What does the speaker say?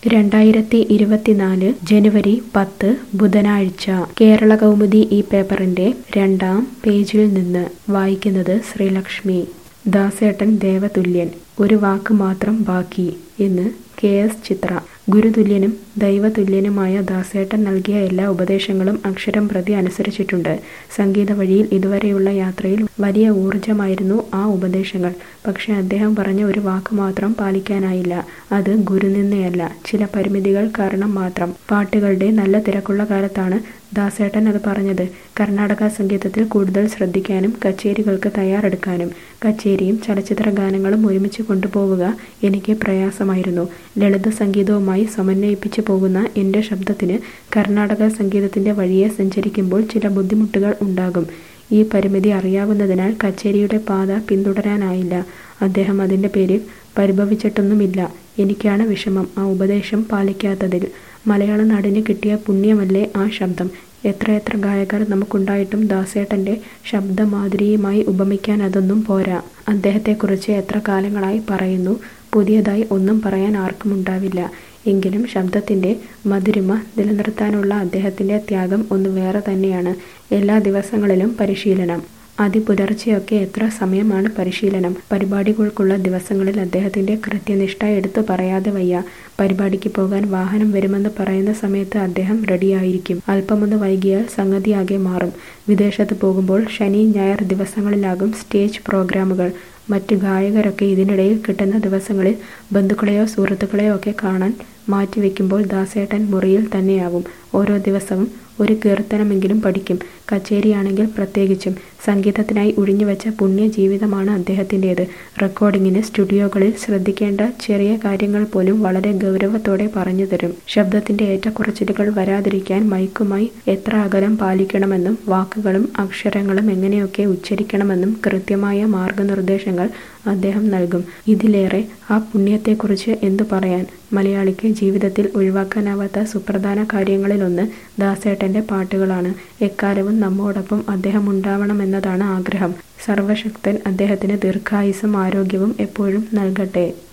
രണ്ടായിരത്തി ഇരുപത്തിനാല് ജനുവരി പത്ത് ബുധനാഴ്ച കേരള കൗമുദി ഈ പേപ്പറിന്റെ രണ്ടാം പേജിൽ നിന്ന് വായിക്കുന്നത് ശ്രീലക്ഷ്മി ദാസേട്ടൻ ദേവതുല്യൻ ഒരു വാക്ക് മാത്രം ബാക്കി എന്ന് കെ എസ് ചിത്ര ഗുരുതുല്യനും ദൈവതുല്യനുമായ ദാസേട്ടൻ നൽകിയ എല്ലാ ഉപദേശങ്ങളും അക്ഷരം പ്രതി അനുസരിച്ചിട്ടുണ്ട് സംഗീത വഴിയിൽ ഇതുവരെയുള്ള യാത്രയിൽ വലിയ ഊർജമായിരുന്നു ആ ഉപദേശങ്ങൾ പക്ഷെ അദ്ദേഹം പറഞ്ഞ ഒരു വാക്ക് മാത്രം പാലിക്കാനായില്ല അത് ഗുരുനിന്ദയല്ല ചില പരിമിതികൾ കാരണം മാത്രം പാട്ടുകളുടെ നല്ല തിരക്കുള്ള കാലത്താണ് ദാസേട്ടൻ അത് പറഞ്ഞത് കർണാടക സംഗീതത്തിൽ കൂടുതൽ ശ്രദ്ധിക്കാനും കച്ചേരികൾക്ക് തയ്യാറെടുക്കാനും കച്ചേരിയും ചലച്ചിത്ര ഗാനങ്ങളും ഒരുമിച്ച് കൊണ്ടുപോവുക എനിക്ക് പ്രയാസമായിരുന്നു ലളിത സംഗീതവുമായി സമന്വയിപ്പിച്ചു പോകുന്ന എൻ്റെ ശബ്ദത്തിന് കർണാടക സംഗീതത്തിൻ്റെ വഴിയെ സഞ്ചരിക്കുമ്പോൾ ചില ബുദ്ധിമുട്ടുകൾ ഉണ്ടാകും ഈ പരിമിതി അറിയാവുന്നതിനാൽ കച്ചേരിയുടെ പാത പിന്തുടരാനായില്ല അദ്ദേഹം അതിൻ്റെ പേരിൽ പരിഭവിച്ചിട്ടൊന്നുമില്ല എനിക്കാണ് വിഷമം ആ ഉപദേശം പാലിക്കാത്തതിൽ മലയാള നാടിന് കിട്ടിയ പുണ്യമല്ലേ ആ ശബ്ദം എത്രയെത്ര ഗായകർ നമുക്കുണ്ടായിട്ടും ദാസേട്ടൻ്റെ ശബ്ദമാധുരിയുമായി ഉപമിക്കാൻ അതൊന്നും പോരാ അദ്ദേഹത്തെക്കുറിച്ച് എത്ര കാലങ്ങളായി പറയുന്നു പുതിയതായി ഒന്നും പറയാൻ ആർക്കുമുണ്ടാവില്ല എങ്കിലും ശബ്ദത്തിൻ്റെ മധുരിമ നിലനിർത്താനുള്ള അദ്ദേഹത്തിൻ്റെ ത്യാഗം ഒന്ന് വേറെ തന്നെയാണ് എല്ലാ ദിവസങ്ങളിലും പരിശീലനം അതിപുലർച്ചെയൊക്കെ എത്ര സമയമാണ് പരിശീലനം പരിപാടികൾക്കുള്ള ദിവസങ്ങളിൽ അദ്ദേഹത്തിൻ്റെ കൃത്യനിഷ്ഠ എടുത്തു പറയാതെ വയ്യ പരിപാടിക്ക് പോകാൻ വാഹനം വരുമെന്ന് പറയുന്ന സമയത്ത് അദ്ദേഹം റെഡിയായിരിക്കും അല്പമൊന്ന് വൈകിയാൽ സംഗതിയാകെ മാറും വിദേശത്ത് പോകുമ്പോൾ ശനി ഞായർ ദിവസങ്ങളിലാകും സ്റ്റേജ് പ്രോഗ്രാമുകൾ മറ്റ് ഗായകരൊക്കെ ഇതിനിടയിൽ കിട്ടുന്ന ദിവസങ്ങളിൽ ബന്ധുക്കളെയോ സുഹൃത്തുക്കളെയോ ഒക്കെ കാണാൻ മാറ്റിവെക്കുമ്പോൾ ദാസേട്ടൻ മുറിയിൽ തന്നെയാവും ഓരോ ദിവസവും ഒരു കീർത്തനമെങ്കിലും പഠിക്കും കച്ചേരിയാണെങ്കിൽ പ്രത്യേകിച്ചും സംഗീതത്തിനായി ഒഴിഞ്ഞുവെച്ച പുണ്യ ജീവിതമാണ് അദ്ദേഹത്തിൻ്റേത് റെക്കോർഡിങ്ങിന് സ്റ്റുഡിയോകളിൽ ശ്രദ്ധിക്കേണ്ട ചെറിയ കാര്യങ്ങൾ പോലും വളരെ ഗൗരവത്തോടെ പറഞ്ഞു തരും ശബ്ദത്തിൻ്റെ ഏറ്റക്കുറച്ചിലുകൾ വരാതിരിക്കാൻ മൈക്കുമായി എത്ര അകലം പാലിക്കണമെന്നും വാക്കുകളും അക്ഷരങ്ങളും എങ്ങനെയൊക്കെ ഉച്ചരിക്കണമെന്നും കൃത്യമായ മാർഗനിർദ്ദേശങ്ങൾ അദ്ദേഹം നൽകും ഇതിലേറെ ആ പുണ്യത്തെക്കുറിച്ച് എന്തു പറയാൻ മലയാളിക്ക് ജീവിതത്തിൽ ഒഴിവാക്കാനാവാത്ത സുപ്രധാന കാര്യങ്ങളിലൊന്ന് ദാസേട്ടൻ്റെ പാട്ടുകളാണ് എക്കാലവും നമ്മോടൊപ്പം അദ്ദേഹം ഉണ്ടാവണമെന്നതാണ് ആഗ്രഹം സർവശക്തൻ അദ്ദേഹത്തിന് ദീർഘായുസ്സും ആരോഗ്യവും എപ്പോഴും നൽകട്ടെ